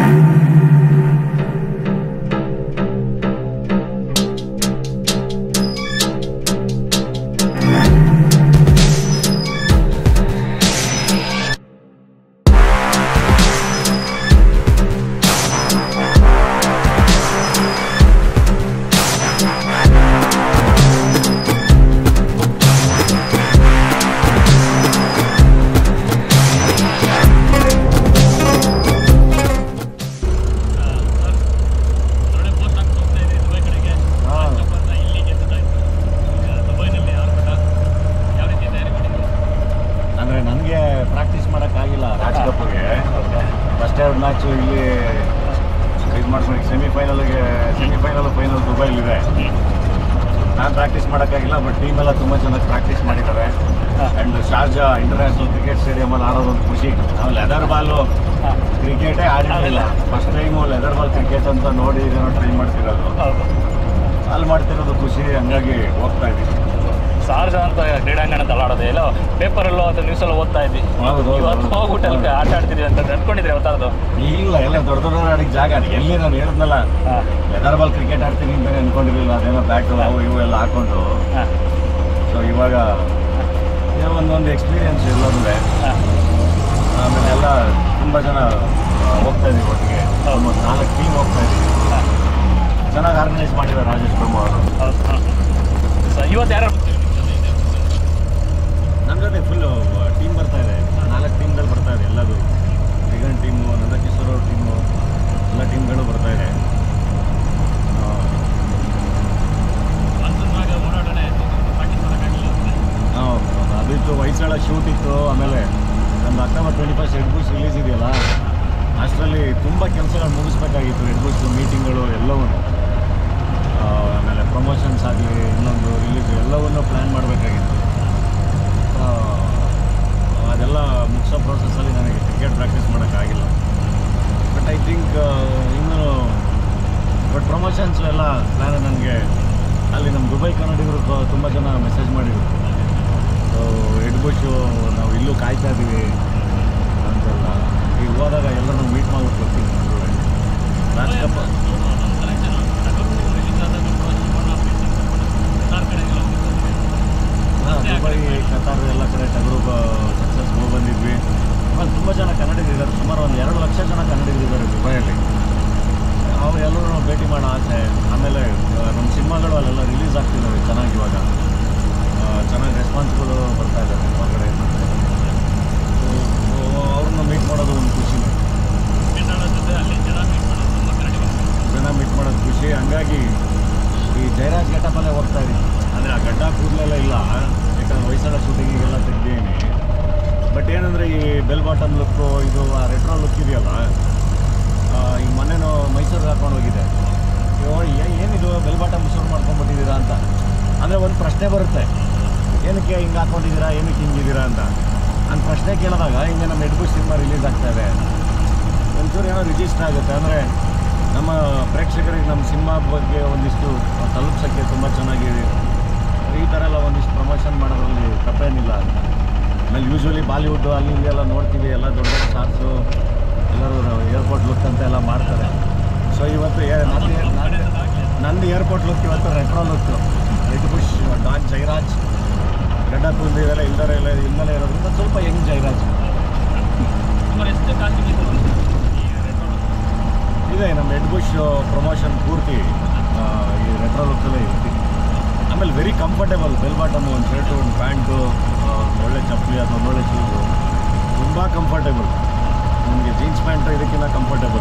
ಒಳ್ಳೆ ಪೋಸ್ಟ್ ಆಗ್ತಾ ಹೋಗ್ತಾ ಇದೆ ದುಬೈ ಕಡೆಗೆ ಹಾ. ಅಂತ ಇಲ್ಲಿಗೆ ಸುತ್ತಾಯ್ತು ಈಗ ದುಬೈನಲ್ಲಿ ಆರ್ಭಟ ಯಾವ ರೀತಿ ತಯಾರಿ ಮಾಡಿದ್ರು ಅಂದರೆ ನನಗೆ ಪ್ರಾಕ್ಟೀಸ್ ಮಾಡೋಕ್ಕಾಗಿಲ್ಲ ರಾಜ್ ಕಪ್ಗೆ ಫಸ್ಟ್ ಎರಡು ಮ್ಯಾಚು ಇಲ್ಲಿ ಇದು ಮಾಡ್ಕೊಂಡು ಸೆಮಿಫೈನಲ್ಗೆ ಸೆಮಿಫೈನಲ್ ಫೈನಲ್ ದುಬೈಲಿದೆ ನಾನು ಪ್ರಾಕ್ಟೀಸ್ ಮಾಡೋಕ್ಕಾಗಿಲ್ಲ ಬಟ್ ಟೀಮ್ ಎಲ್ಲ ತುಂಬ ಚೆನ್ನಾಗಿ ಪ್ರಾಕ್ಟೀಸ್ ಮಾಡಿದ್ದಾರೆ ಆ್ಯಂಡ್ ಶಾರ್ಜಾ ಇಂಟರ್ನ್ಯಾಷನಲ್ ಕ್ರಿಕೆಟ್ ಸ್ಟೇಡಿಯಮಲ್ಲಿ ಆಡೋದೊಂದು ಖುಷಿ ನಾವು ಲೆದರ್ ಬಾಲು ಕ್ರಿಕೆಟೇ ಆಡಿರಲಿಲ್ಲ first time leather ball cricket ಅಂತ ನೋಡಿ ಇದನ್ನು ಟ್ರೈ ಮಾಡ್ತಿರೋದು ಹೌದು ಅಲ್ಲಿ ಮಾಡ್ತಿರೋದು ಖುಷಿ ಹಂಗಾಗಿ ಹೋಗ್ತಾ ಇದ್ದೀವಿ ಸಾರ್ಜಾ ಅಂತ ಕ್ರೀಡಾಂಗಣ ಅಂತ ಆಡೋದು ಎಲ್ಲೋ ಪೇಪರಲ್ಲೋ ಅಥವಾ ನ್ಯೂಸಲ್ಲೋ ಓದ್ತಾ ಇದ್ವಿ ಹೌದು, ಹೌದು, ಇವತ್ತು ಹೌದು. ಹೋಗ್ಬಿಟ್ಟು ಅಲ್ಲಿ ಆಟ ಆಡ್ತಿದ್ವಿ ಅಂತ ಅನ್ಕೊಂಡಿದ್ರೆ ಅವತ್ತಾರದು ಇಲ್ಲ ಎಲ್ಲ ದೊಡ್ಡ ದೊಡ್ಡ ಆಡಿಗೆ ಜಾಗ ಅದು ಎಲ್ಲಿ ನಾನು ಹೇಳಿದ್ನಲ್ಲ ಲೆದರ್ ಬಾಲ್ ಕ್ರಿಕೆಟ್ ಆಡ್ತೀನಿ ಅಂತ ಅನ್ಕೊಂಡಿರಲಿಲ್ಲ ಅದೇನೋ ಬ್ಯಾಟು ಅವು ಇವು ಎಲ್ಲ ಹಾಕೊಂಡು ಸೊ ಇವಾಗ ಏನೋ ಒಂದೊಂದು ಎಕ್ಸ್ಪೀರಿಯನ್ಸ್ ಎಲ್ಲದೂ ಆಮೇಲೆ ಎಲ್ಲ ತುಂಬ ಜನ ಆ, ಹೋಗ್ತಾ ಇದೀವಿ ಒಟ್ಟಿಗೆ ಆಲ್ಮೋಸ್ಟ್ ನಾಲ್ಕು ಟೀಮ್ ಹೋಗ್ತಾ ಇದೀವಿ ಚೆನ್ನಾಗಿ ಆರ್ಗನೈಸ್ ಮಾಡಿದ್ದಾರೆ ರಾಜೇಶ್ ಬ್ರಹ್ಮ ಅವರು ಇವತ್ತು ಯಾರು ನನ್ನ ಜೊತೆ ಫುಲ್ಲು ಟೀಮ್ ಬರ್ತಾ ಇದೆ ನಾಲ್ಕು ಟೀಮ್ಗಳು ಬರ್ತಾ ಇದೆ ಎಲ್ಲದು ರಿಗನ್ ಟೀಮು ನಂದಕಿಶೋರ್ ಅವ್ರ ಟೀಮು ಎಲ್ಲ ಟೀಮ್ಗಳು ಬರ್ತಾ ಇದೆ ಆ, ಓಡಾಟನೆ ಪ್ರಾಕ್ಟೀಸ್ ಮಾಡೋಕ್ಕಾಗಿಲ್ಲ ನಾವು ಅದಿತ್ತು ಹೊಯ್ಸಳ ಶೂಟ್ ಇತ್ತು ಆಮೇಲೆ ನಮ್ಮ October twenty first Head Bush release ಇದೆಯಲ್ಲ ಅಷ್ಟರಲ್ಲಿ ತುಂಬ ಕೆಲಸಗಳು ಮುಗಿಸ್ಬೇಕಾಗಿತ್ತು ಎಡ್ ಬುಸ್ ಮೀಟಿಂಗ್ಗಳು ಎಲ್ಲವೂ ಆಮೇಲೆ ಪ್ರಮೋಷನ್ಸ್ ಆಗಲಿ ಇನ್ನೊಂದು ರಿಲೀಸ್ ಎಲ್ಲವನ್ನೂ ಪ್ಲ್ಯಾನ್ ಮಾಡಬೇಕಾಗಿತ್ತು ಅದೆಲ್ಲ ಮುಗಿಸೋ ಪ್ರೋಸೆಸ್ಸಲ್ಲಿ ನನಗೆ ಕ್ರಿಕೆಟ್ ಪ್ರಾಕ್ಟೀಸ್ ಮಾಡೋಕ್ಕಾಗಿಲ್ಲ ಬಟ್ ಐ ಥಿಂಕ್ ಇನ್ನು ಬಟ್ ಪ್ರಮೋಷನ್ಸ್ ಎಲ್ಲ ಪ್ಲ್ಯಾನ್ ನನಗೆ ಅಲ್ಲಿ ನಮ್ಮ ದುಬೈ ಕನ್ನಡಿಗರು ತುಂಬ ಜನ ಮೆಸೇಜ್ ಮಾಡಿದರು ಸೊ ಎಡ್ಬುಷು ನಾವು ಇಲ್ಲೂ ಕಾಯ್ತಾ ಇದ್ದೀವಿ ಅಂತೆಲ್ಲ ಈಗ ಹೋದಾಗ ಎಲ್ಲರೂ ಮೀಟ್ ಮಾಡ್ಬಿಟ್ಟು ಬರ್ತೀನಿ ರಾಜ್ ಕಪ್ ಹಾಂ ದುಬೈ ಕತಾರ್ ಎಲ್ಲ ಕಡೆ ಟಗರು ಸಕ್ಸಸ್ ಹೋಗಿ ಬಂದಿದ್ವಿ ಆಮೇಲೆ ತುಂಬ ಜನ ಕನ್ನಡಿಗರಿದ್ದಾರೆ ಸುಮಾರು ಒಂದು ಎರಡು ಲಕ್ಷ ಜನ ಕನ್ನಡಿಗರಿದ್ದಾರೆ ದುಬೈಯಲ್ಲಿ ಅವ್ರು ಎಲ್ಲರೂ ಭೇಟಿ ಮಾಡೋ ಆಸೆ ಆಮೇಲೆ ಆ, ನಮ್ಮ ಸಿನಿಮಾಗಳು ಅಲ್ಲೆಲ್ಲ ರಿಲೀಸ್ ಆಗ್ತಿದ್ದಾವೆ ಚೆನ್ನಾಗಿ ಇವಾಗ ಆ, ಚೆನ್ನಾಗಿ ರೆಸ್ಪಾನ್ಸ್ಗಳು ಬರ್ತಾ ಇದ್ದಾವೆ ಹೊರಗಡೆಯಿಂದ ಅವ್ರನ್ನ ಮೀಟ್ ಮಾಡೋದು ಒಂದು ಖುಷಿ ಜನ ಮೀಟ್ ಮಾಡೋದು ಖುಷಿ ಹಂಗಾಗಿ ಈ ಜಯರಾಜ್ ಗೆಟಪಲ್ಲೇ ಹೋಗ್ತಾ ಇದ್ದೀನಿ ಅಂದರೆ ಆ ಗಡ್ಡ ಕೂದಲೆಲ್ಲ ಇಲ್ಲ ಯಾಕಂದ್ರೆ ಹೊಯ್ಸಳ ಶೂಟಿಂಗಿಗೆಲ್ಲ ತೆಗ್ದೀನಿ ಬಟ್ ಏನಂದರೆ ಈ ಬೆಲ್ ಬಾಟಮ್ ಲುಕ್ಕು ಇದು ಆ ರೆಟ್ರೋ ಲುಕ್ ಇದೆಯಲ್ಲ ಆ, ಈಗ ಮೊನ್ನೆನೂ ಮೈಸೂರಿಗೆ ಹಾಕೊಂಡು ಹೋಗಿದ್ದೆ ಅಯ್ಯೋ ಏ- ಏನಿದು ಬೆಲ್ ಬಾಟಮ್ ಶುರು ಮಾಡ್ಕೊಂಡ್ಬಿಟ್ಟಿದ್ದೀರಾ ಅಂತ ಅಂದರೆ ಒಂದು ಪ್ರಶ್ನೆ ಬರುತ್ತೆ ಏನಕ್ಕೆ ಹಿಂಗೆ ಹಾಕೊಂಡಿದ್ದೀರಾ ಏನಕ್ಕೆ ಹಿಂಗಿದ್ದೀರಾ ಅಂತ ನಾನು ಪ್ರಶ್ನೆ ಕೇಳಿದಾಗ ಹಿಂಗೆ ನಮ್ಮ ಎಡ್ಬು ಸಿನಿಮಾ ರಿಲೀಸ್ ಆಗ್ತಾ ಇದೆ ಒಂಚೂರು ಏನೋ ರಿಜಿಸ್ಟರ್ ಆಗುತ್ತೆ ಅಂದರೆ ನಮ್ಮ ಪ್ರೇಕ್ಷಕರಿಗೆ ನಮ್ಮ ಸಿನಿಮಾ ಬಗ್ಗೆ ಒಂದಿಷ್ಟು ತಲುಪ್ಸೋಕ್ಕೆ ತುಂಬ ಚೆನ್ನಾಗಿದೆ ಈ ಥರ ಎಲ್ಲ ಒಂದಿಷ್ಟು ಪ್ರಮೋಷನ್ ಮಾಡೋದ್ರಲ್ಲಿ ತಪ್ಪೇನಿಲ್ಲ ಅಂತ ಆಮೇಲೆ ಯೂಶ್ವಲಿ ಬಾಲಿವುಡ್ಡು ಅಲ್ಲಿ ಇಲ್ಲಿ ಎಲ್ಲ ನೋಡ್ತೀವಿ ಎಲ್ಲ ದೊಡ್ಡ ದೊಡ್ಡ ಸ್ಟಾರ್ಸು ಎಲ್ಲರೂ ಏರ್ಪೋರ್ಟ್ ಲುಕ್ ಅಂತ ಎಲ್ಲ ಮಾಡ್ತಾರೆ ಸೊ ಇವತ್ತು ಏ- ನಂದು ಏ- ನಂದು- ನಂದು ಏರ್ಪೋರ್ಟ್ ಲುಕ್ ಇವತ್ತು retro look Head Bush don Jayaraj ಗಡ್ಡ ಕೂದಲು ಇವೆಲ್ಲ ಇಲ್ದರೆ ಎಲ್ಲ ಇಲ್ದಲೇ ಇರೋದ್ರಿಂದ ಸ್ವಲ್ಪ ಯಂಗ್ ಜೈರಾಜ್ ಇದೆ ನಮ್ಮ ರೆಡ್ ಬುಷ್ ಪ್ರಮೋಷನ್ ಪೂರ್ತಿ ಆ, ಈ ರೆಟ್ರೋ ಲುಕ್ಕಲ್ಲೇ ಇರ್ತೀವಿ ಆಮೇಲೆ ವೆರಿ ಕಂಫರ್ಟೇಬಲ್ ಬೆಲ್ ಬಾಟಮ್ ಒಂದು ಶರ್ಟು ಒಂದು ಪ್ಯಾಂಟು ಒಂದು ಒಳ್ಳೆ ಚಪ್ಪಲಿ ಅಥವಾ ಒಂದು ಒಳ್ಳೆ ಶೂಸು ತುಂಬ ಕಂಫರ್ಟೇಬಲ್ ನಿಮಗೆ ಜೀನ್ಸ್ ಪ್ಯಾಂಟು ಇದಕ್ಕಿಂತ ಕಂಫರ್ಟೇಬಲ್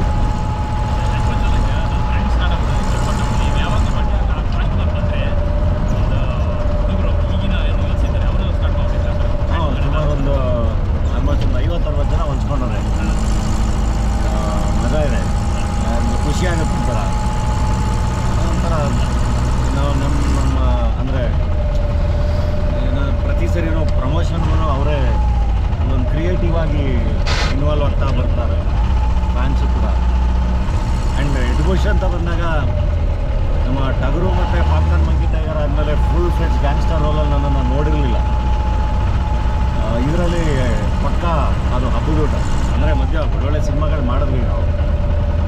ಹಾಂ ಸುಮಾರು ಒಂದು ಆಲ್ಮೋಸ್ಟ್ ಒಂದು ಐವತ್ತು ಅರವತ್ತು ಜನ ಹೊಂಚ್ಕೊಂಡವ್ರೆ ಮಜಾ ಇದೆ ಒಂದು ಖುಷಿ ಆಗುತ್ತೆ ಒಂಥರ ಒಂಥರ ನಾವು ನಮ್ಮ ನಮ್ಮ ಅಂದರೆ ಪ್ರತಿ ಸರಿನೂ ಪ್ರಮೋಷನ್ಗೂ ಅವರೇ ಒಂದೊಂದು ಕ್ರಿಯೇಟಿವ್ ಆಗಿ ಇನ್ವಾಲ್ವ್ ಆಗ್ತಾ ಬರ್ತಾರೆ ಫ್ಯಾನ್ಸು ಕೂಡ ಆ್ಯಂಡ್ ಎಡ್ಬುಷ್ ಅಂತ ಬಂದಾಗ ನಮ್ಮ ಟಗರು ಮತ್ತು ಪಾಪ್ಕಾರ್ನ್ ಮಂಕಿ ಟೈಗರ್ ಆದಮೇಲೆ ಫುಲ್ ಫ್ರೆಡ್ಸ್ ಗ್ಯಾಂಗ್ಸ್ಟರ್ ರೋಲಲ್ಲಿ ನನ್ನನ್ನು ನೋಡಿರಲಿಲ್ಲ ಇದರಲ್ಲಿ ಪಕ್ಕ ಅದು ಹಬ್ಬದ ಊಟ ಅಂದರೆ ಮಧ್ಯ ಒಳ್ಳೊಳ್ಳೆ ಸಿನಿಮಾಗಳು ಮಾಡಿದ್ವಿ ನಾವು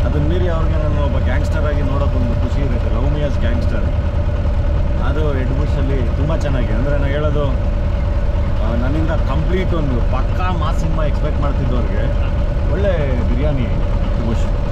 ತುಂಬ ಚೆನ್ನಾಗಿ ಅಂದರೆ ನಾನು ಹೇಳೋದು ಆ, ನನ್ನಿಂದ ಕಂಪ್ಲೀಟ್ ಒಂದು ಪಕ್ಕಾ ಮಾಸ್ ಸಿನಿಮಾ ಎಕ್ಸ್ಪೆಕ್ಟ್ ಮಾಡ್ತಿದ್ದವ್ರಿಗೆ ಒಳ್ಳೆ ಬಿರಿಯಾನಿ ಖುಷಿ